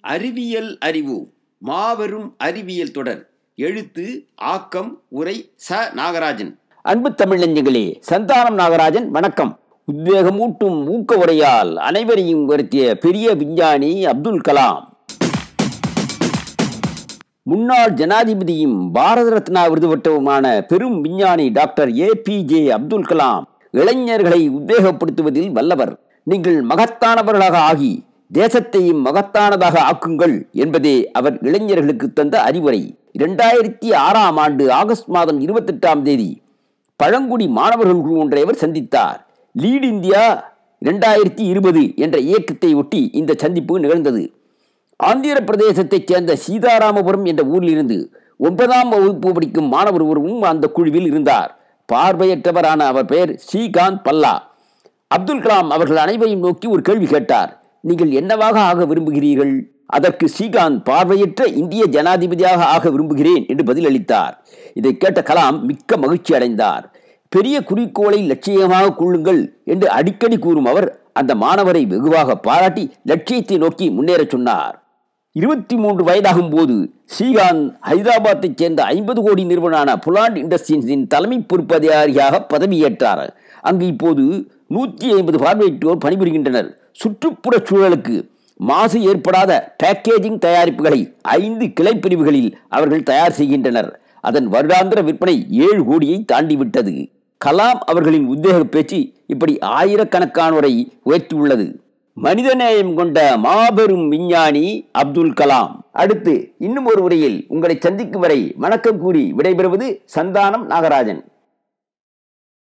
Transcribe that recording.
அறிவியல் அறிவு மாபெரும் அறிவியல் தொடர் எழுத்து ஆக்கம் உரை ச நாகராஜன் அன்பு தமிழ் நெஞ்சங்களே சந்தானம் நாகராஜன் வணக்கம் உத்வேகமூட்டும் ஊக்க உரையால் அனைவரையும் வருத்திய பெரிய விஞ்ஞானி அப்துல் கலாம் முன்னாள் ஜனாதிபதியும் பாரத ரத்னா விருது பெற்றவுமான பெரும் விஞ்ஞானி doctor A P J Abdul Kalam இளைஞர்களை உத்வேகப்படுத்துவதில் வல்லவர் நீங்கள் மகத்தானவர்களாக ஆகி தேசத்தையும் மகத்தானதாக ஆக்குங்கள் என்பதே அவர் இளைஞர்களுக்கு தந்த அறிவுரை இரண்டாயிரத்தி ஆறாம் ஆண்டு ஆகஸ்ட் மாதம் இருபத்தெட்டாம் தேதி பழங்குடி மாணவர்கள் குழு ஒன்றை அவர் சந்தித்தார் லீட் இந்தியா இரண்டாயிரத்தி இருபது என்ற இயக்கத்தை ஒட்டி இந்த சந்திப்பு நிகழ்ந்தது ஆந்திர பிரதேசத்தைச் சேர்ந்த சீதாராமபுரம் என்ற ஊரிலிருந்து ஒன்பதாம் வகுப்பு படிக்கும் மாணவர் ஒருவரும் அந்த குழுவில் இருந்தார் பார்வையற்றவரான அவர் பெயர் ஸ்ரீகாந்த் பல்லா அப்துல் கலாம் அவர்கள் அனைவரையும் நோக்கி ஒரு கேள்வி கேட்டார் நீங்கள் என்னவாக ஆக விரும்புகிறீர்கள் அதற்கு ஸ்ரீகாந்த் பார்வையற்ற இந்திய ஜனாதிபதியாக ஆக விரும்புகிறேன் என்று பதிலளித்தார் இதை கேட்ட கலாம் மிக்க மகிழ்ச்சி அடைந்தார் பெரிய குறிக்கோளை லட்சியமாக கொள்ளுங்கள் என்று அடிக்கடி கூறும் அவர் அந்த மாணவரை வெகுவாக பாராட்டி லட்சியத்தை நோக்கி முன்னேறச் சொன்னார் இருபத்தி மூன்று வயதாகும் போது ஸ்ரீகாந்த் ஹைதராபாத்தைச் சேர்ந்த ஐம்பது கோடி நிறுவனமான புலாண்ட் இண்டஸ்ட்ரீஸின் தலைமை பொறுப்பு அதிகாரியாக பதவியேற்றார் அங்கு இப்போது நூற்றி ஐம்பது பார்வையிட்டோர் பணிபுரிகின்றனர் சுற்றுப்புறச் சூழலுக்கு மாசு ஏற்படாத பேக்கேஜிங் தயாரிப்புகளை ஐந்து கிளைப்பிரிவுகளில் அவர்கள் தயார் செய்கின்றனர் அதன் வருடாந்திர விற்பனை ஏழு கோடியை தாண்டிவிட்டது கலாம் அவர்களின் உத்வேக பேச்சு இப்படி ஆயிரக்கணக்கானோரை உயர்த்தியுள்ளது மனிதநேயம் கொண்ட மாபெரும் விஞ்ஞானி அப்துல் கலாம் அடுத்து இன்னும் ஒரு உரையில் உங்களை சந்திக்கும் வரை வணக்கம் கூறி விடைபெறுவது சந்தானம் நாகராஜன்